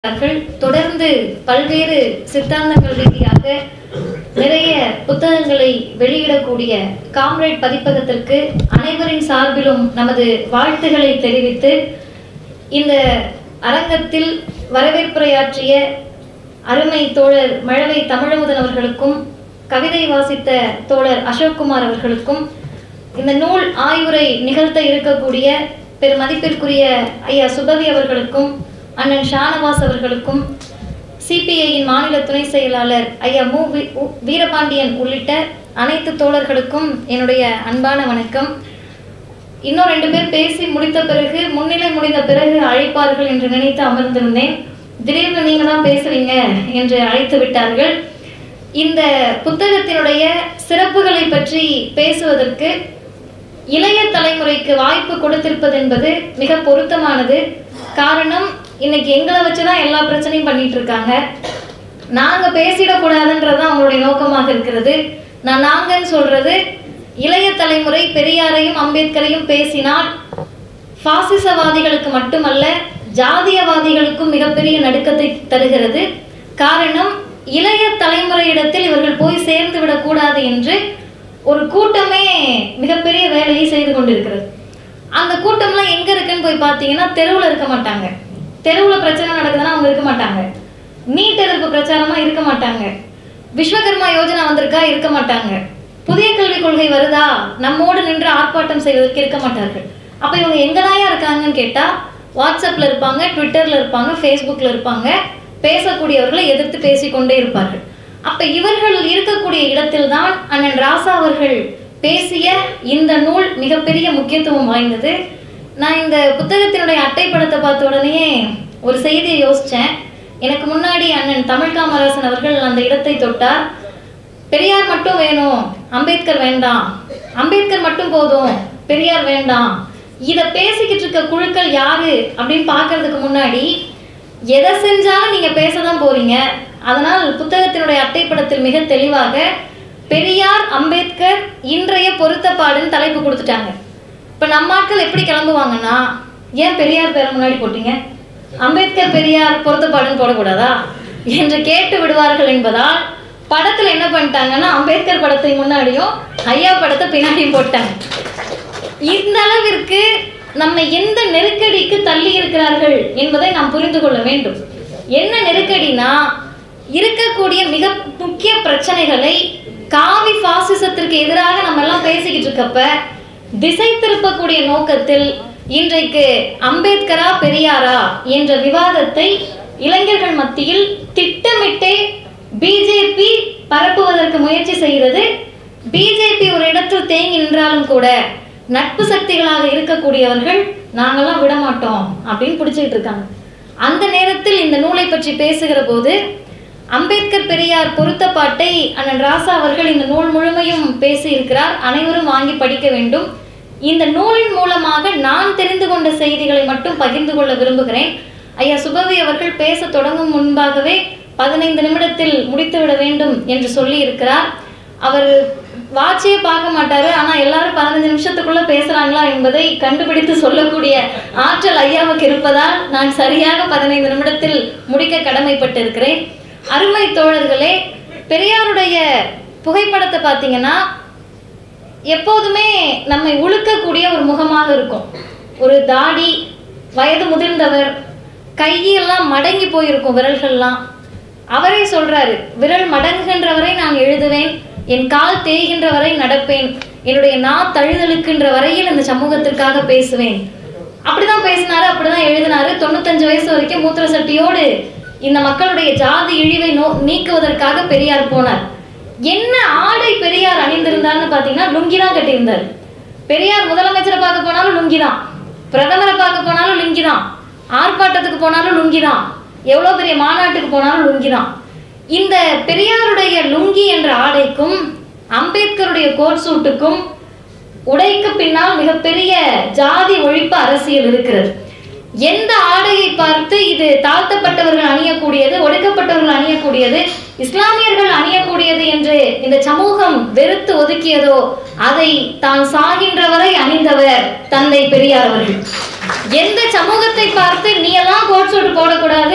அவர்கள் தொடர்ந்து பல்வேறு சித்தாந்தங்கள் ரீதியாக நிறைய புத்தகங்களை வெளியிடக்கூடிய காம்ரேட் பதிப்பகத்திற்கு அனைவரின் சார்பிலும் நமது வாழ்த்துக்களை தெரிவித்து இந்த அரங்கத்தில் வரவேற்புரையாற்றிய அருமை தோழர் மழவை தமிழமுதன் அவர்களுக்கும் கவிதை வாசித்த தோழர் அசோக்குமார் அவர்களுக்கும் இந்த நூல் ஆய்வுரை நிகழ்த்த இருக்கக்கூடிய பெருமதிப்பிற்குரிய ஐயா சுபவி அவர்களுக்கும் அண்ணன் ஷானவாஸ் அவர்களுக்கும் சிபிஐயின் மாநில துணை செயலாளர் ஐயா மு வி- உ- வீரபாண்டியன் உள்ளிட்ட அனைத்து தோழர்களுக்கும் என்னுடைய அன்பான வணக்கம் இன்னும் ரெண்டு பேர் பேசி முடித்த பிறகு முன்னிலை முடிந்த பிறகு அழைப்பார்கள் என்று நினைத்து அமர்ந்திருந்தேன் திடீர்னு நீங்க தான் பேசுறீங்க என்று அழைத்து விட்டார்கள் இந்த புத்தகத்தினுடைய சிறப்புகளை பற்றி பேசுவதற்கு இளைய தலைமுறைக்கு வாய்ப்பு கொடுத்திருப்பது என்பது மிக பொருத்தமானது காரணம் இன்னைக்கு எங்களை வச்சு தான் எல்லா பிரச்சனையும் பண்ணிட்டு இருக்காங்க நாங்க பேசிடக்கூடாதுன்றது அவங்களுடைய நோக்கமாக இருக்கிறது நான் நாங்கன்னு சொல்றது இளைய தலைமுறை பெரியாரையும் அம்பேத்கரையும் பேசினால் பாசிசவாதிகளுக்கு மட்டுமல்ல ஜாதியவாதிகளுக்கும் மிகப்பெரிய நடுக்கத்தை தருகிறது காரணம் இளைய தலைமுறையிடத்தில் இவர்கள் போய் சேர்ந்து விடக்கூடாது என்று ஒரு கூட்டமே மிகப்பெரிய வேலையை செய்து கொண்டிருக்கிறது அந்த கூட்டம்லாம் எங்க இருக்குன்னு போய் பார்த்தீங்கன்னா தெருவில் இருக்க மாட்டாங்க தெருவில் பிரச்சனை நடக்குதுன்னா அவங்க இருக்க மாட்டாங்க நீட் எதிர்ப்பு பிரச்சாரமா இருக்க மாட்டாங்க விஸ்வகர்மா யோஜனா வந்திருக்கா இருக்க மாட்டாங்க புதிய கல்விக் கொள்கை வருதா நம்மோடு நின்று ஆர்ப்பாட்டம் செய்வதற்கு இருக்க மாட்டார்கள் அப்ப இவங்க எங்கதாயா இருக்காங்கன்னு கேட்டா வாட்ஸ்அப்ல இருப்பாங்க ட்விட்டர்ல இருப்பாங்க ஃபேஸ்புக்ல இருப்பாங்க பேசக்கூடியவர்களை எதிர்த்து பேசிக்கொண்டே இருப்பார்கள் அப்ப இவர்கள் இருக்கக்கூடிய இடத்தில்தான் அண்ணன் ராசா அவர்கள் பேசிய இந்த நூல் மிகப்பெரிய முக்கியத்துவம் வாய்ந்தது நான் இந்த புத்தகத்தினுடைய அட்டைப்படத்தை பார்த்த உடனே ஒரு செய்தியை யோசிச்சேன் எனக்கு முன்னாடி அண்ணன் தமிழ் காமராசன் அவர்கள் அந்த இடத்தை தொட்டார் பெரியார் மட்டும் வேணும் அம்பேத்கர் வேண்டாம் அம்பேத்கர் மட்டும் போதும் பெரியார் வேண்டாம் இதை பேசிக்கிட்டு இருக்க குழுக்கள் யாரு அப்படின்னு பார்க்கறதுக்கு முன்னாடி எதை செஞ்சாலும் நீங்க பேச தான் போறீங்க அதனால் புத்தகத்தினுடைய அட்டைப்படத்தில் மிக தெளிவாக பெரியார் அம்பேத்கர் இன்றைய பொருத்தப்பாடுன்னு தலைப்பு கொடுத்துட்டாங்க இப்ப நம்ம ஆட்கள் எப்படி கிளம்புவாங்கன்னா ஏன் பெரியார் பேரை முன்னாடி போட்டீங்க அம்பேத்கர் பெரியார் பொருத்தப்பாடுன்னு போடக்கூடாதா என்று கேட்டு விடுவார்கள் என்பதால் படத்துல என்ன பண்ணிட்டாங்கன்னா அம்பேத்கர் படத்தை முன்னாடியும் ஐயா படத்தை பின்னாடியும் போட்டாங்க இந்த அளவிற்கு நம்ம எந்த நெருக்கடிக்கு தள்ளி இருக்கிறார்கள் என்பதை நாம் புரிந்து கொள்ள வேண்டும் என்ன நெருக்கடினா இருக்கக்கூடிய மிக முக்கிய பிரச்சனைகளை காவி பாசிசத்திற்கு எதிராக நம்ம எல்லாம் பேசிக்கிட்டு இருக்கப்ப திசை திருப்பக்கூடிய நோக்கத்தில் இன்றைக்கு அம்பேத்கரா பெரியாரா என்ற விவாதத்தை இளைஞர்கள் மத்தியில் திட்டமிட்டே பிஜேபி பரப்புவதற்கு முயற்சி செய்கிறது பிஜேபி ஒரு இடத்தில் தேங்கி நின்றாலும் கூட நட்பு சக்திகளாக இருக்கக்கூடியவர்கள் நாங்கெல்லாம் விட மாட்டோம் அப்படின்னு பிடிச்சிக்கிட்டு இருக்காங்க அந்த நேரத்தில் இந்த நூலை பற்றி பேசுகிற போது அம்பேத்கர் பெரியார் பொருத்தப்பாட்டை அண்ணன் ராசா அவர்கள் இந்த நூல் முழுமையும் பேசியிருக்கிறார் அனைவரும் வாங்கி படிக்க வேண்டும் இந்த நூலின் மூலமாக நான் தெரிந்து கொண்ட செய்திகளை மட்டும் பகிர்ந்து கொள்ள விரும்புகிறேன் ஐயா சுபவி அவர்கள் பேச தொடங்கும் முன்பாகவே பதினைந்து நிமிடத்தில் முடித்துவிட வேண்டும் என்று சொல்லி இருக்கிறார் அவர் வாட்சையே பார்க்க மாட்டாரு ஆனா எல்லாரும் பதினஞ்சு நிமிஷத்துக்குள்ள பேசுறாங்களா என்பதை கண்டுபிடித்து சொல்லக்கூடிய ஆற்றல் ஐயாவுக்கு இருப்பதால் நான் சரியாக பதினைந்து நிமிடத்தில் முடிக்க கடமைப்பட்டிருக்கிறேன் அருமை தோழர்களே பெரியாருடைய புகைப்படத்தை பார்த்தீங்கன்னா எப்போதுமே நம்மை உழுக்கக்கூடிய ஒரு முகமாக இருக்கும் ஒரு தாடி வயது முதிர்ந்தவர் கையெல்லாம் மடங்கி போயிருக்கும் விரல்கள்லாம் அவரே சொல்றாரு விரல் மடங்குகின்ற வரை நான் எழுதுவேன் என் கால் தேய்கின்ற வரை நடப்பேன் என்னுடைய நா தழுதலுக்கின்ற வரையில் இந்த சமூகத்திற்காக பேசுவேன் அப்படிதான் பேசினாரு அப்படிதான் எழுதினாரு தொண்ணூத்தஞ்சு வயசு வரைக்கும் மூத்திர சட்டியோடு இந்த மக்களுடைய ஜாதி இழிவை நோ நீக்குவதற்காக பெரியார் போனார் என்ன ஆடை பெரியார் அணிந்திருந்தார்னு பார்த்தீங்கன்னா லுங்கி தான் கட்டியிருந்தார் பெரியார் முதலமைச்சரை பார்க்க போனாலும் லுங்கி தான் பிரதமரை பார்க்க போனாலும் லுங்கி தான் ஆர்ப்பாட்டத்துக்கு போனாலும் லுங்கி தான் எவ்வளோ பெரிய மாநாட்டுக்கு போனாலும் லுங்கி தான் இந்த பெரியாருடைய லுங்கி என்ற ஆடைக்கும் அம்பேத்கருடைய கோட் சூட்டுக்கும் உடைக்கு பின்னால் மிகப்பெரிய ஜாதி ஒழிப்பு அரசியல் இருக்கிறது எந்த ஆடையை பார்த்து இது தாழ்த்தப்பட்டவர்கள் அணியக்கூடியது ஒடுக்கப்பட்டவர்கள் அணியக்கூடியது இஸ்லாமியர்கள் அணியக்கூடியது என்று இந்த சமூகம் வெறுத்து ஒதுக்கியதோ அதை தான் சாகின்ற வரை அணிந்தவர் தந்தை பெரியார் அவர்கள் எந்த சமூகத்தை பார்த்து நீ எல்லாம் கோட் சூட் போடக்கூடாது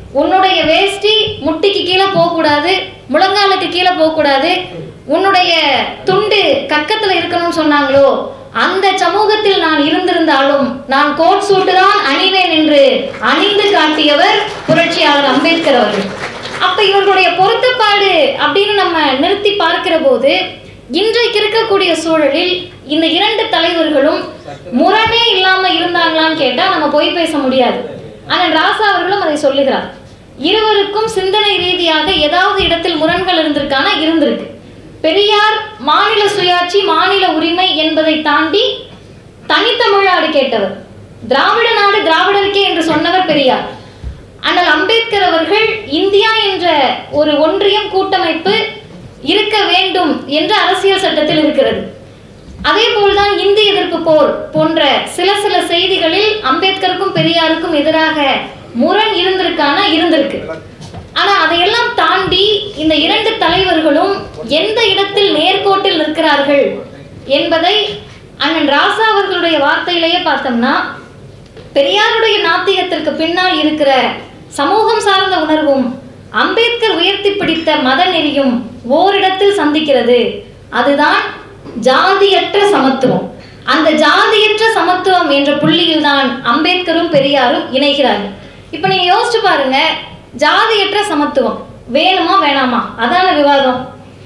உன்னுடைய வேஷ்டி முட்டிக்கு கீழே போகக்கூடாது முழங்காலுக்கு கீழே போகக்கூடாது உன்னுடைய துண்டு கக்கத்துல இருக்கணும்னு சொன்னாங்களோ அந்த சமூகத்தில் நான் இருந்திருந்தாலும் நான் கோட் சூட்டு தான் அணிவேன் என்று அணிந்து காட்டியவர் புரட்சியாளர் அம்பேத்கர் அவர்கள் அப்ப இவர்களுடைய பொருத்தப்பாடு அப்படின்னு நம்ம நிறுத்தி பார்க்கிற போது இன்றைக்கு இருக்கக்கூடிய சூழலில் இந்த இரண்டு தலைவர்களும் முரணே இல்லாம இருந்தாங்களான்னு கேட்டா நம்ம பொய் பேச முடியாது ஆனால் ராசா அவர்களும் அதை சொல்லுகிறார் இருவருக்கும் சிந்தனை ரீதியாக ஏதாவது இடத்தில் முரண்கள் இருந்திருக்கானா இருந்திருக்கு பெரியார் மாநில சுயாட்சி மாநில உரிமை என்பதை தாண்டி தனித்தமிழ்நாடு கேட்டவர் திராவிட நாடு திராவிடருக்கே என்று சொன்னவர் பெரியார் ஆனால் அம்பேத்கர் அவர்கள் இந்தியா என்ற ஒரு ஒன்றியம் கூட்டமைப்பு இருக்க வேண்டும் என்ற அரசியல் சட்டத்தில் இருக்கிறது அதே போல்தான் இந்தி எதிர்ப்பு போர் போன்ற சில சில செய்திகளில் அம்பேத்கருக்கும் பெரியாருக்கும் எதிராக முரண் இருந்திருக்கானா இருந்திருக்கு ஆனா அதையெல்லாம் தாண்டி இந்த இரண்டு தலைவர்களும் எந்த இடத்தில் நேர்கோட்டில் நிற்கிறார்கள் என்பதை அண்ணன் ராசா அவர்களுடைய வார்த்தையிலேயே பார்த்தோம்னா பெரியாருடைய நாத்திகத்திற்கு பின்னால் இருக்கிற சமூகம் சார்ந்த உணர்வும் அம்பேத்கர் உயர்த்தி பிடித்த மத நெறியும் ஓரிடத்தில் சந்திக்கிறது அதுதான் ஜாதியற்ற சமத்துவம் அந்த ஜாதியற்ற சமத்துவம் என்ற புள்ளியில் தான் அம்பேத்கரும் பெரியாரும் இணைகிறார்கள் இப்போ நீங்க யோசிச்சு பாருங்க ஜாதியற்ற சமத்துவம் வேணுமா வேணாமா அதான விவாதம்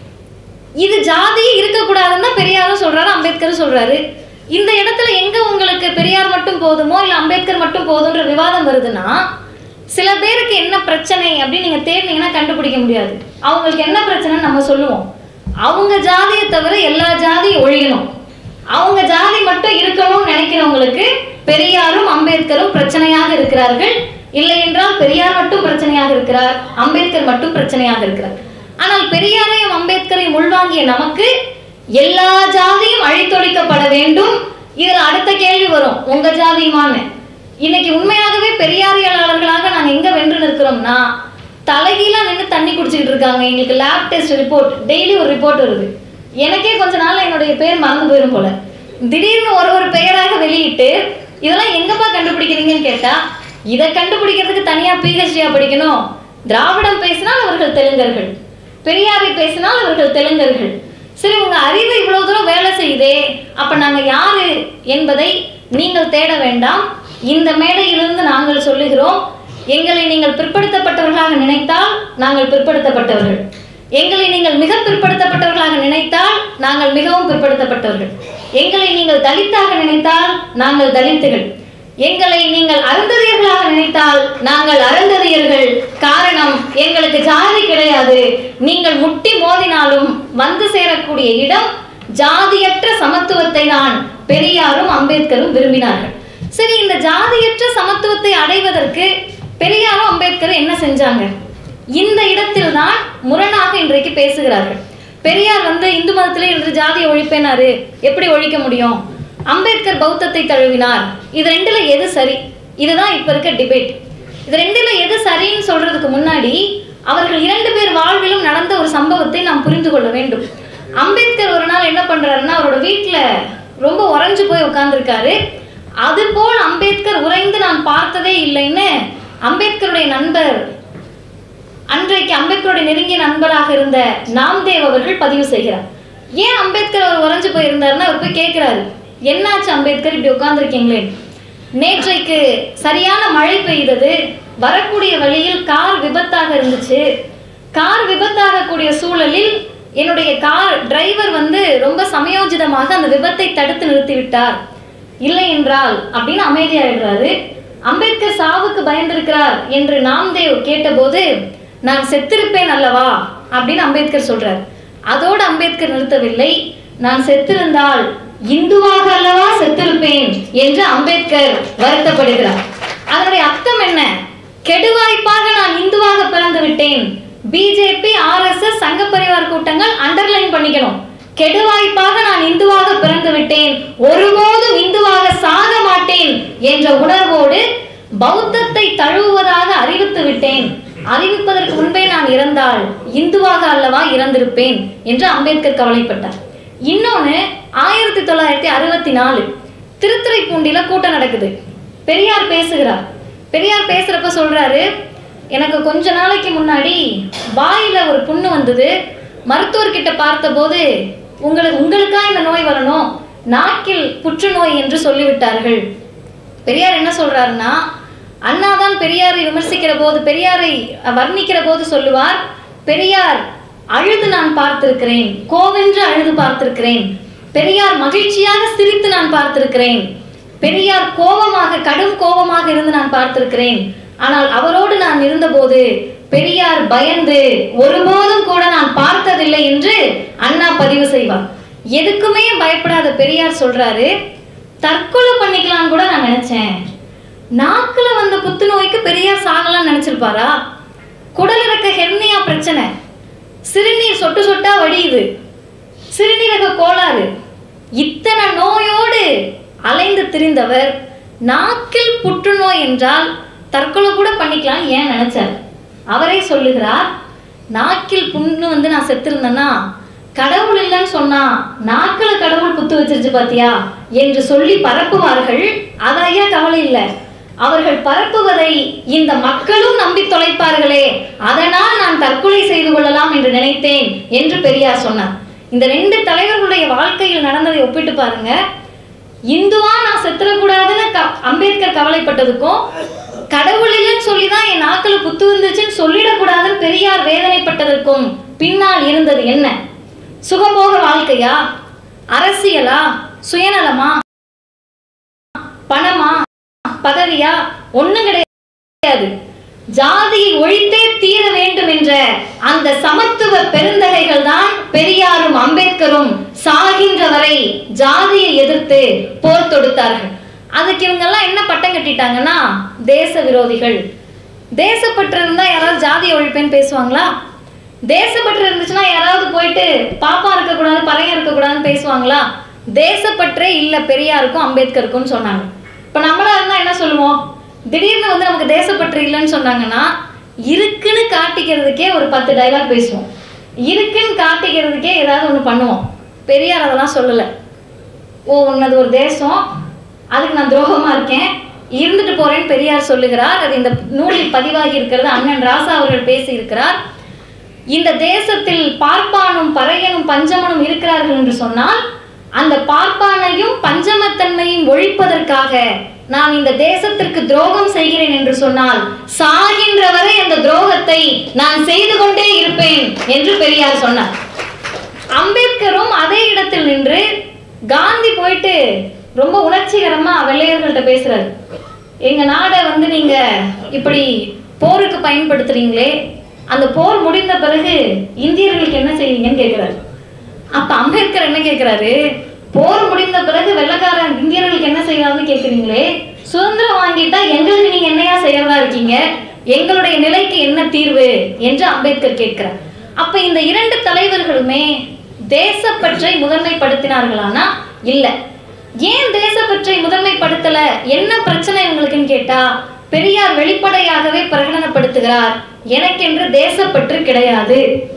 இது ஜாதியே இருக்கக்கூடாதுன்னு தான் பெரியாரும் சொல்றாரு அம்பேத்கரும் சொல்றாரு இந்த இடத்துல எங்க உங்களுக்கு பெரியார் மட்டும் போதுமோ இல்ல அம்பேத்கர் மட்டும் போதுன்ற விவாதம் வருதுன்னா சில பேருக்கு என்ன பிரச்சனை அப்படின்னு நீங்க தேடினீங்கன்னா கண்டுபிடிக்க முடியாது அவங்களுக்கு என்ன பிரச்சனைன்னு நம்ம சொல்லுவோம் அவங்க ஜாதியை தவிர எல்லா ஜாதியும் ஒழியணும் அவங்க ஜாதி மட்டும் இருக்கணும்னு நினைக்கிறவங்களுக்கு பெரியாரும் அம்பேத்கரும் பிரச்சனையாக இருக்கிறார்கள் இல்லை என்றால் பெரியார் மட்டும் பிரச்சனையாக இருக்கிறார் அம்பேத்கர் மட்டும் பிரச்சனையாக இருக்கிறார் ஆனால் பெரியாரையும் அம்பேத்கரையும் உள்வாங்கிய நமக்கு எல்லா ஜாதியும் அழித்தொழிக்கப்பட வேண்டும் இதுல அடுத்த கேள்வி வரும் உங்க ஜாதியுமான்னு இன்னைக்கு உண்மையாகவே பெரியாரியாளர்களாக நாங்க எங்க வென்று நிற்கிறோம்னா தலைகீழா நின்று தண்ணி குடிச்சிட்டு இருக்காங்க எங்களுக்கு லேப் டெஸ்ட் ரிப்போர்ட் டெய்லி ஒரு ரிப்போர்ட் வருது எனக்கே கொஞ்ச நாள் என்னுடைய பேர் மறந்து போயிடும் போல திடீர்னு ஒரு ஒரு பெயராக வெளியிட்டு இதெல்லாம் எங்கப்பா கண்டுபிடிக்கிறீங்கன்னு கேட்டா இதை கண்டுபிடிக்கிறதுக்கு தனியா பிஹெச்டியா படிக்கணும் திராவிடம் பேசினால் அவர்கள் தெலுங்கர்கள் பெரியாரை பேசினால் அவர்கள் தெலுங்கர்கள் சரி உங்க அறிவு இவ்வளவு தூரம் வேலை செய்யுதே அப்ப நாங்க யாரு என்பதை நீங்கள் தேட வேண்டாம் இந்த மேடையிலிருந்து நாங்கள் சொல்லுகிறோம் எங்களை நீங்கள் பிற்படுத்தப்பட்டவர்களாக நினைத்தால் நாங்கள் பிற்படுத்தப்பட்டவர்கள் எங்களை நீங்கள் மிக பிற்படுத்தப்பட்டவர்களாக நினைத்தால் நாங்கள் மிகவும் பிற்படுத்தப்பட்டவர்கள் எங்களை நீங்கள் தலித்தாக நினைத்தால் நாங்கள் தலித்துகள் எங்களை நீங்கள் அருந்ததியர்களாக நினைத்தால் நாங்கள் அருந்ததியர்கள் காரணம் எங்களுக்கு ஜாதி கிடையாது நீங்கள் முட்டி மோதினாலும் வந்து சேரக்கூடிய இடம் ஜாதியற்ற சமத்துவத்தை தான் பெரியாரும் அம்பேத்கரும் விரும்பினார்கள் சரி இந்த ஜாதியற்ற சமத்துவத்தை அடைவதற்கு பெரியாரும் அம்பேத்கரும் என்ன செஞ்சாங்க இந்த இடத்தில் தான் முரணாக இன்றைக்கு பேசுகிறார்கள் பெரியார் வந்து இந்து மதத்திலே இருந்து ஜாதியை ஒழிப்பேனாரு எப்படி ஒழிக்க முடியும் அம்பேத்கர் பௌத்தத்தை தழுவினார் இது ரெண்டுல எது சரி இதுதான் இப்ப இருக்க டிபேட் இது ரெண்டுல எது சரின்னு சொல்றதுக்கு முன்னாடி அவர்கள் இரண்டு பேர் வாழ்விலும் நடந்த ஒரு சம்பவத்தை நாம் புரிந்து கொள்ள வேண்டும் அம்பேத்கர் ஒரு நாள் என்ன பண்றாருன்னா அவரோட வீட்டுல ரொம்ப உறைஞ்சு போய் உட்கார்ந்துருக்காரு அதுபோல் அம்பேத்கர் உறைந்து நான் பார்த்ததே இல்லைன்னு அம்பேத்கருடைய நண்பர் அன்றைக்கு அம்பேத்கருடைய நெருங்கிய நண்பராக இருந்த நாம்தேவ் அவர்கள் பதிவு செய்கிறார் ஏன் அம்பேத்கர் அவர் உறைஞ்சு போயிருந்தாருன்னா அவர் போய் கேட்கிறாரு என்னாச்சு அம்பேத்கர் இப்படி உட்கார்ந்துருக்கீங்களே நேற்றைக்கு சரியான மழை பெய்தது வரக்கூடிய வழியில் கார் விபத்தாக இருந்துச்சு கார் விபத்தாகக்கூடிய சூழலில் என்னுடைய கார் டிரைவர் வந்து ரொம்ப சமயோஜிதமாக அந்த விபத்தை தடுத்து நிறுத்தி விட்டார் இல்லை என்றால் அப்படின்னு அமைதியாயிடுறாரு அம்பேத்கர் சாவுக்கு பயந்திருக்கிறார் என்று நாம்தேவ் கேட்டபோது நான் செத்திருப்பேன் அல்லவா அப்படின்னு அம்பேத்கர் சொல்றார் அதோடு அம்பேத்கர் நிறுத்தவில்லை நான் செத்திருந்தால் இந்துவாக அல்லவா செத்திருப்பேன் என்று அம்பேத்கர் வருத்தப்படுகிறார் அதனுடைய அர்த்தம் என்ன கெடுவாய்ப்பாக நான் இந்துவாக பிறந்து விட்டேன் பிஜேபி ஆர்எஸ்எஸ் சங்க பரிவார் கூட்டங்கள் அண்டர்லைன் பண்ணிக்கணும் கெடுவாய்ப்பாக நான் இந்துவாக பிறந்து விட்டேன் ஒருபோதும் இந்துவாக சாக மாட்டேன் என்ற உணர்வோடு பௌத்தத்தை தழுவுவதாக அறிவித்து விட்டேன் அறிவிப்பதற்கு முன்பே நான் இறந்தால் இந்துவாக அல்லவா இறந்திருப்பேன் என்று அம்பேத்கர் கவலைப்பட்டார் இன்னொன்னு ஆயிரத்தி தொள்ளாயிரத்தி அறுபத்தி நாலு திருத்துறைப்பூண்டியில கூட்டம் நடக்குது பெரியார் பேசுகிறார் பெரியார் பேசுறப்ப சொல்றாரு எனக்கு கொஞ்ச நாளைக்கு முன்னாடி வாயில ஒரு புண்ணு வந்தது மருத்துவர்கிட்ட பார்த்தபோது உங்களுக்கு உங்களுக்கா இந்த நோய் வரணும் நாக்கில் புற்றுநோய் என்று சொல்லிவிட்டார்கள் பெரியார் என்ன சொல்றாருன்னா அண்ணா தான் பெரியாரை விமர்சிக்கிற போது பெரியாரை வர்ணிக்கிற போது சொல்லுவார் பெரியார் அழுது நான் பார்த்திருக்கிறேன் கோவென்று அழுது பார்த்திருக்கிறேன் பெரியார் மகிழ்ச்சியாக சிரித்து நான் பார்த்திருக்கிறேன் பெரியார் கோபமாக கடும் கோபமாக இருந்து நான் பார்த்திருக்கிறேன் ஆனால் அவரோடு நான் இருந்தபோது பெரியார் பயந்து ஒருபோதும் கூட நான் பார்த்ததில்லை என்று அண்ணா பதிவு செய்வார் எதுக்குமே பயப்படாத பெரியார் சொல்றாரு தற்கொலை பண்ணிக்கலாம் கூட நான் நினைச்சேன் நாக்குல வந்த புத்துநோய்க்கு பெரியார் சாகலாம் நினைச்சிருப்பாரா குடல் இருக்க ஹெர்னியா பிரச்சனை சிறுநீர் சொட்டு சொட்டா வடியுது சிறுநீரக கோளாறு இத்தனை நோயோடு அலைந்து திரிந்தவர் நாக்கில் புற்றுநோய் என்றால் தற்கொலை கூட பண்ணிக்கலாம் ஏன் நினைச்சார் அவரே சொல்லுகிறார் நாக்கில் புண்ணு வந்து நான் செத்திருந்தேன்னா கடவுள் இல்லைன்னு சொன்னா நாக்குல கடவுள் புத்து வச்சிருச்சு பாத்தியா என்று சொல்லி பரப்புவார்கள் அது ஐயா கவலை இல்லை அவர்கள் பரப்புவதை இந்த மக்களும் நம்பி தொலைப்பார்களே அதனால் நான் தற்கொலை செய்து கொள்ளலாம் என்று நினைத்தேன் என்று பெரியார் சொன்னார் இந்த ரெண்டு தலைவர்களுடைய வாழ்க்கையில் நடந்ததை ஒப்பிட்டு பாருங்க இந்துவா நான் செத்துறக்கூடாதுன்னு க அம்பேத்கர் கவலைப்பட்டதுக்கும் கடவுள் இல்லைன்னு சொல்லி தான் என் நாக்குல புத்து வந்துச்சுன்னு சொல்லிடக்கூடாதுன்னு பெரியார் வேதனைப்பட்டதற்கும் பின்னால் இருந்தது என்ன சுகபோக வாழ்க்கையா அரசியலா சுயநலமா பணமா பதவியா ஒண்ணும் கிடையாது ஜாதியை ஒழித்தே தீர வேண்டும் என்ற அந்த சமத்துவ பெருந்தகைகள் தான் பெரியாரும் அம்பேத்கரும் சாகின்ற வரை ஜாதியை எதிர்த்து போர் தொடுத்தார்கள் அதுக்கு இவங்கெல்லாம் என்ன பட்டம் கட்டிட்டாங்கன்னா தேச விரோதிகள் தேசப்பற்று இருந்தா யாராவது ஜாதியை ஒழிப்பேன்னு பேசுவாங்களா தேசப்பற்று இருந்துச்சுன்னா யாராவது போயிட்டு பாப்பா இருக்கக்கூடாது பறையன் இருக்கக்கூடாதுன்னு பேசுவாங்களா தேசப்பற்றே இல்லை பெரியாருக்கும் அம்பேத்கருக்கும் சொன்னாங்க இப்போ நம்மளா இருந்தா என்ன சொல்லுவோம் திடீர்னு வந்து நமக்கு தேசப்பற்று இல்லைன்னு சொன்னாங்கன்னா இருக்குன்னு காட்டிக்கிறதுக்கே ஒரு பத்து டைலாக் பேசுவோம் இருக்குன்னு காட்டிக்கிறதுக்கே ஏதாவது ஒன்று பண்ணுவோம் பெரியார் அதெல்லாம் சொல்லலை ஓ உன்னது ஒரு தேசம் அதுக்கு நான் துரோகமா இருக்கேன் இருந்துட்டு போறேன்னு பெரியார் சொல்லுகிறார் அது இந்த நூலில் பதிவாகி இருக்கிறது அண்ணன் ராசா அவர்கள் பேசி இருக்கிறார் இந்த தேசத்தில் பார்ப்பானும் பறையனும் பஞ்சமனும் இருக்கிறார்கள் என்று சொன்னால் அந்த பார்ப்பானையும் பஞ்சமத்தன்மையும் ஒழிப்பதற்காக நான் இந்த தேசத்திற்கு துரோகம் செய்கிறேன் என்று சொன்னால் சாகின்ற வரை அந்த துரோகத்தை நான் செய்து கொண்டே இருப்பேன் என்று பெரியார் சொன்னார் அம்பேத்கரும் அதே இடத்தில் நின்று காந்தி போயிட்டு ரொம்ப உணர்ச்சிகரமா வெள்ளையர்கள்ட்ட பேசுறாரு எங்க நாடை வந்து நீங்க இப்படி போருக்கு பயன்படுத்துறீங்களே அந்த போர் முடிந்த பிறகு இந்தியர்களுக்கு என்ன செய்வீங்கன்னு கேட்கிறாரு அப்ப அம்பேத்கர் என்ன கேட்கிறாரு போர் முடிந்த பிறகு வெள்ளக்காரன் இந்தியர்களுக்கு என்ன செய்வாங்கன்னு கேட்குறீங்களே சுதந்திரம் வாங்கிட்டா எங்களுக்கு நீங்க என்னையா செய்யறதா இருக்கீங்க எங்களுடைய நிலைக்கு என்ன தீர்வு என்று அம்பேத்கர் கேட்கிறார் அப்ப இந்த இரண்டு தலைவர்களுமே தேசப்பற்றை முதன்மைப்படுத்தினார்களானா இல்ல ஏன் தேசப்பற்றை முதன்மைப்படுத்தல என்ன பிரச்சனை இவங்களுக்குன்னு கேட்டா பெரியார் வெளிப்படையாகவே பிரகடனப்படுத்துகிறார் எனக்கென்று தேசப்பற்று கிடையாது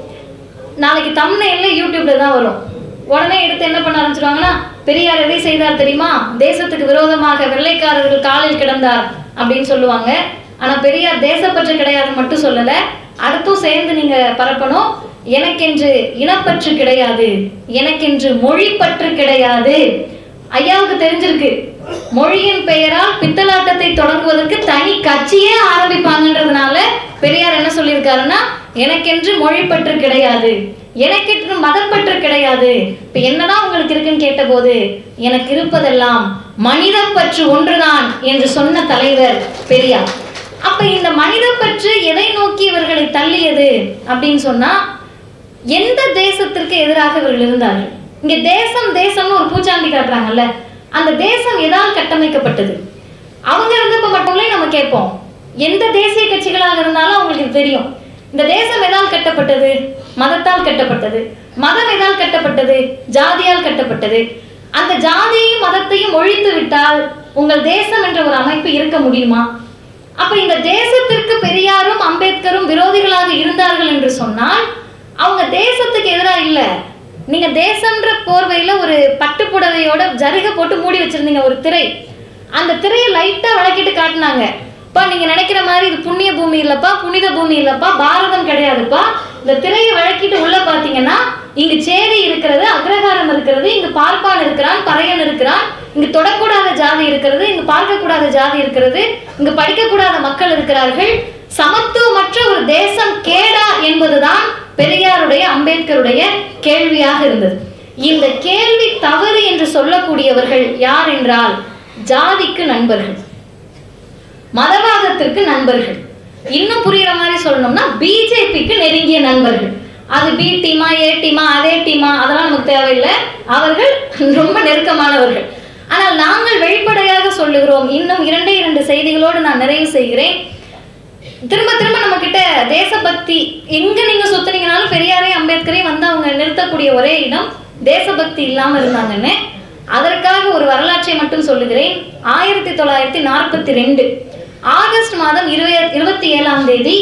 நாளைக்கு தம்னையில யூடியூப்ல தான் வரும் உடனே எடுத்து என்ன பண்ண ஆரம்பிச்சிருவாங்கன்னா பெரியார் எதை செய்தார் தெரியுமா தேசத்துக்கு விரோதமாக வெள்ளைக்காரர்கள் காலில் கிடந்தார் அப்படின்னு சொல்லுவாங்க ஆனா பெரியார் தேசப்பற்று கிடையாதுன்னு மட்டும் சொல்லல அடுத்தும் சேர்ந்து நீங்க பரப்பணும் எனக்கென்று இனப்பற்று கிடையாது எனக்கென்று மொழிப்பற்று கிடையாது ஐயாவுக்கு தெரிஞ்சிருக்கு மொழியின் பெயரால் பித்தலாட்டத்தை தொடங்குவதற்கு தனி கட்சியே ஆரம்பிப்பாங்கன்றதுனால பெரியார் என்ன சொல்லியிருக்காருன்னா எனக்கென்று மொழிப்பற்று கிடையாது எனக்கென்று மதப்பற்று கிடையாது இப்ப என்னதான் உங்களுக்கு இருக்குன்னு கேட்டபோது எனக்கு இருப்பதெல்லாம் மனிதப்பற்று ஒன்றுதான் என்று சொன்ன தலைவர் பெரியார் அப்ப இந்த மனிதப்பற்று எதை நோக்கி இவர்களை தள்ளியது அப்படின்னு சொன்னா எந்த தேசத்திற்கு எதிராக இவர்கள் இருந்தார்கள் இங்க தேசம் தேசம்னு ஒரு பூச்சாண்டி காட்டுறாங்கல்ல அந்த தேசம் எதால் கட்டமைக்கப்பட்டது அவங்க இருந்தப்ப மட்டும்லே நம்ம கேட்போம் எந்த தேசிய கட்சிகளாக இருந்தாலும் அவங்களுக்கு இது தெரியும் இந்த தேசம் எதால் கட்டப்பட்டது மதத்தால் கட்டப்பட்டது மதம் எதால் கட்டப்பட்டது ஜாதியால் கட்டப்பட்டது அந்த ஜாதியையும் மதத்தையும் ஒழித்து விட்டால் உங்கள் தேசம் என்ற ஒரு அமைப்பு இருக்க முடியுமா அப்ப இந்த தேசத்திற்கு பெரியாரும் அம்பேத்கரும் விரோதிகளாக இருந்தார்கள் என்று சொன்னால் அவங்க தேசத்துக்கு எதிராக இல்ல நீங்க தேசம்ன்ற போர்வையில ஒரு பட்டு புடவையோட ஜருக போட்டு மூடி வச்சிருந்தீங்க ஒரு திரை அந்த திரையை லைட்டா விளக்கிட்டு காட்டினாங்க பா நீங்க நினைக்கிற மாதிரி இது புண்ணிய பூமி இல்லப்பா புனித பூமி இல்லப்பா பாரதம் கிடையாதுப்பா இந்த திரையை வழக்கிட்டு உள்ள பாத்தீங்கன்னா இங்கு சேரி இருக்கிறது அக்ரஹாரம் இருக்கிறது இங்கு பார்ப்பான் இருக்கிறான் பறையன் இருக்கிறான் இங்கு தொடக்கூடாத ஜாதி இருக்கிறது இங்கு பார்க்கக்கூடாத ஜாதி இருக்கிறது இங்கு படிக்கக்கூடாத மக்கள் இருக்கிறார்கள் சமத்துவமற்ற ஒரு தேசம் கேடா என்பதுதான் பெரியாருடைய அம்பேத்கருடைய கேள்வியாக இருந்தது இந்த கேள்வி தவறு என்று சொல்லக்கூடியவர்கள் யார் என்றால் ஜாதிக்கு நண்பர்கள் மதவாதத்திற்கு நண்பர்கள் இன்னும் புரியுற மாதிரி சொல்லணும்னா பிஜேபிக்கு நெருங்கிய நண்பர்கள் அது பி டீமா ஏ டீமா அதே டீமா அதெல்லாம் நமக்கு தேவையில்லை அவர்கள் ரொம்ப நெருக்கமானவர்கள் ஆனால் நாங்கள் வெளிப்படையாக சொல்லுகிறோம் இன்னும் இரண்டே இரண்டு செய்திகளோடு நான் நிறைவு செய்கிறேன் திரும்ப திரும்ப நம்ம கிட்ட தேசபக்தி எங்க நீங்க சுத்துனீங்கனாலும் பெரியாரையும் அம்பேத்கரையும் வந்து அவங்க நிறுத்தக்கூடிய ஒரே இடம் தேசபக்தி இல்லாம இருந்தாங்கன்னு அதற்காக ஒரு வரலாற்றை மட்டும் சொல்லுகிறேன் ஆயிரத்தி தொள்ளாயிரத்தி நாற்பத்தி ரெண்டு ஆகஸ்ட் மாதம் இருபது இருபத்தி ஏழாம் தேதி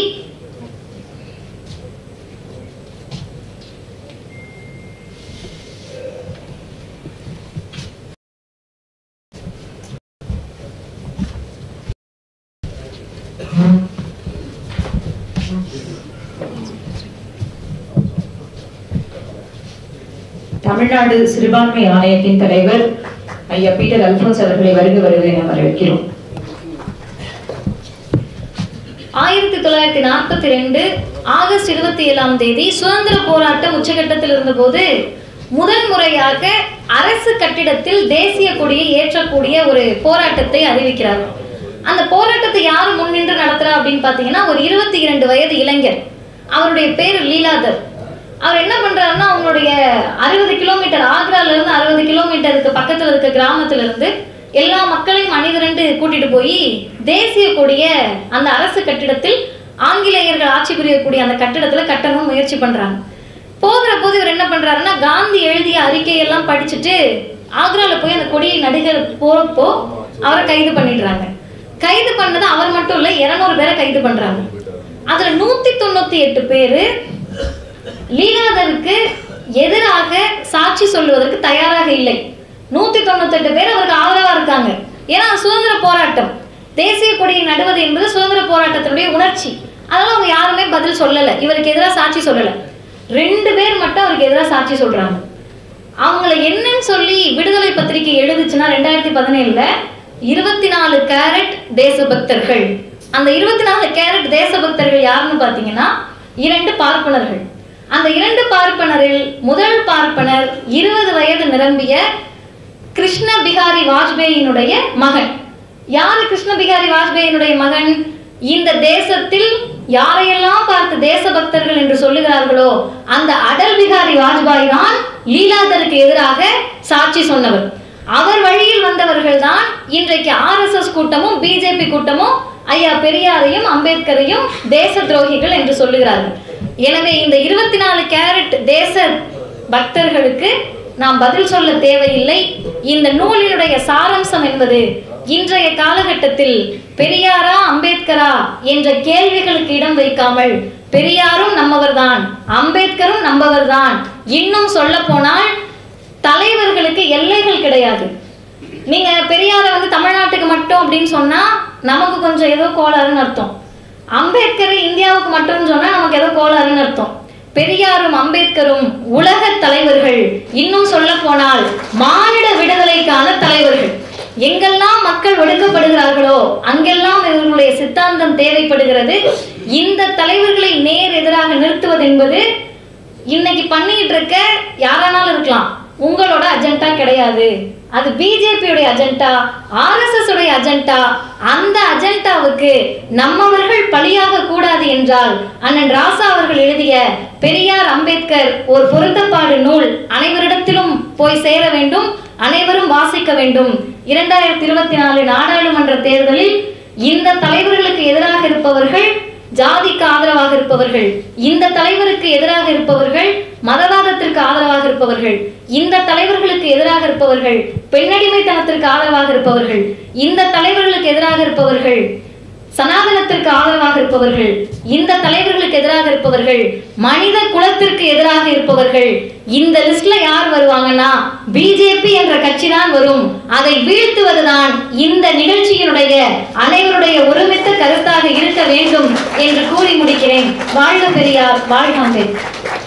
தமிழ்நாடு சிறுபான்மை ஆணையத்தின் தலைவர் ஐயா பீட்டர் அல்போன்ஸ் அவர்களை வருக வருக என வரவேற்கிறோம் ஆயிரத்தி தொள்ளாயிரத்தி நாற்பத்தி ரெண்டு ஆகஸ்ட் இருபத்தி ஏழாம் தேதி சுதந்திர போராட்டம் உச்சகட்டத்தில் இருந்தபோது முதன் முறையாக அரசு கட்டிடத்தில் தேசிய கொடியை ஏற்றக்கூடிய ஒரு போராட்டத்தை அறிவிக்கிறார் அந்த போராட்டத்தை யார் முன்னின்று நடத்துறா அப்படின்னு பார்த்தீங்கன்னா ஒரு இருபத்தி இரண்டு வயது இளைஞர் அவருடைய பேர் லீலாதர் அவர் என்ன பண்றாருன்னா அவங்களுடைய அறுபது கிலோமீட்டர் ஆக்ரால இருந்து அறுபது கிலோமீட்டருக்கு பக்கத்துல இருக்க கிராமத்துல இருந்து எல்லா மக்களையும் அணிதிரண்டு கூட்டிட்டு போய் தேசிய கொடிய அந்த அரசு கட்டிடத்தில் ஆங்கிலேயர்கள் ஆட்சி புரியக்கூடிய அந்த கட்டிடத்துல கட்டணும் முயற்சி பண்றாங்க போகிற போது இவர் என்ன பண்றாருன்னா காந்தி எழுதிய அறிக்கையெல்லாம் படிச்சுட்டு ஆக்ரால போய் அந்த கொடியை நடுகிற போறப்போ அவரை கைது பண்ணிடுறாங்க கைது பண்ணது அவர் மட்டும் இல்ல இருநூறு பேரை கைது பண்றாங்க அதுல நூத்தி தொண்ணூத்தி எட்டு பேரு லீலாதருக்கு எதிராக சாட்சி சொல்லுவதற்கு தயாராக இல்லை நூத்தி தொண்ணூத்தெட்டு பேர் அவருக்கு ஆதரவா இருக்காங்க ஏன்னா அது சுதந்திர போராட்டம் தேசிய கொடியை நடுவது என்பது சுதந்திர போராட்டத்தினுடைய உணர்ச்சி அதெல்லாம் அவங்க யாருமே பதில் சொல்லல இவருக்கு எதிராக சாட்சி சொல்லல ரெண்டு பேர் மட்டும் அவருக்கு எதிராக சாட்சி சொல்றாங்க அவங்கள என்னன்னு சொல்லி விடுதலை பத்திரிகை எழுதுச்சுன்னா ரெண்டாயிரத்தி பதினேழுல இருபத்தி நாலு கேரட் தேசபக்தர்கள் அந்த இருபத்தி நாலு கேரட் தேசபக்தர்கள் யாருன்னு பார்த்தீங்கன்னா இரண்டு பார்ப்பனர்கள் அந்த இரண்டு பார்ப்பனரில் முதல் பார்ப்பனர் இருபது வயது நிரம்பிய கிருஷ்ண பிகாரி வாஜ்பேயினுடைய மகன் யாரு கிருஷ்ண பிகாரி வாஜ்பேயினுடைய மகன் இந்த தேசத்தில் யாரையெல்லாம் பார்த்து தேசபக்தர்கள் என்று சொல்லுகிறார்களோ அந்த அடல் பிகாரி வாஜ்பாய் தான் லீலாதருக்கு எதிராக சாட்சி சொன்னவர் அவர் வழியில் வந்தவர்கள் தான் இன்றைக்கு ஆர்எஸ்எஸ் கூட்டமும் பிஜேபி கூட்டமும் ஐயா பெரியாரையும் அம்பேத்கரையும் தேச துரோகிகள் என்று சொல்லுகிறார்கள் எனவே இந்த இருபத்தி நாலு கேரட் தேச பக்தர்களுக்கு நாம் பதில் சொல்ல தேவையில்லை இந்த நூலினுடைய சாரம்சம் என்பது இன்றைய காலகட்டத்தில் பெரியாரா அம்பேத்கரா என்ற கேள்விகளுக்கு இடம் வைக்காமல் பெரியாரும் நம்மவர்தான் அம்பேத்கரும் நம்மவர்தான் இன்னும் சொல்ல போனால் தலைவர்களுக்கு எல்லைகள் கிடையாது நீங்க பெரியாரை வந்து தமிழ்நாட்டுக்கு மட்டும் அப்படின்னு சொன்னா நமக்கு கொஞ்சம் ஏதோ கோளாறுன்னு அர்த்தம் அம்பேத்கரை இந்தியாவுக்கு மட்டும் சொன்னா நமக்கு ஏதோ கோளாறுன்னு அர்த்தம் பெரியாரும் அம்பேத்கரும் உலக தலைவர்கள் இன்னும் சொல்ல போனால் மானிட விடுதலைக்கான தலைவர்கள் எங்கெல்லாம் மக்கள் ஒடுக்கப்படுகிறார்களோ அங்கெல்லாம் இவர்களுடைய சித்தாந்தம் தேவைப்படுகிறது இந்த தலைவர்களை நேர் எதிராக நிறுத்துவது என்பது இன்னைக்கு பண்ணிட்டு இருக்க யாரானாலும் இருக்கலாம் உங்களோட அஜெண்டா கிடையாது அது பிஜேபியுடைய அஜெண்டா ஆர்எஸ்எஸ் உடைய அஜெண்டா அந்த அஜெண்டாவுக்கு நம்மவர்கள் பலியாக கூடாது என்றால் அண்ணன் ராசா அவர்கள் எழுதிய பெரியார் அம்பேத்கர் ஒரு பொருத்தப்பாடு நூல் அனைவரிடத்திலும் போய் சேர வேண்டும் அனைவரும் வாசிக்க வேண்டும் இரண்டாயிரத்தி இருபத்தி நாலு நாடாளுமன்ற தேர்தலில் இந்த தலைவர்களுக்கு எதிராக இருப்பவர்கள் ஜாதிக்கு ஆதரவாக இருப்பவர்கள் இந்த தலைவருக்கு எதிராக இருப்பவர்கள் மதவாதத்திற்கு ஆதரவாக இருப்பவர்கள் இந்த தலைவர்களுக்கு எதிராக இருப்பவர்கள் பெண்ணடிமைத்தனத்திற்கு ஆதரவாக இருப்பவர்கள் இந்த தலைவர்களுக்கு எதிராக இருப்பவர்கள் சனாதனத்திற்கு ஆதரவாக இருப்பவர்கள் இந்த தலைவர்களுக்கு எதிராக இருப்பவர்கள் மனித குலத்திற்கு எதிராக இருப்பவர்கள் இந்த லிஸ்ட்ல யார் வருவாங்கன்னா பிஜேபி என்ற கட்சி தான் வரும் அதை வீழ்த்துவதுதான் இந்த நிகழ்ச்சியினுடைய அனைவருடைய ஒருமித்த கருத்தாக இருக்க வேண்டும் என்று கூறி முடிக்கிறேன் வாழ்க பெரியார் வாழ்க அம்பேத்கர்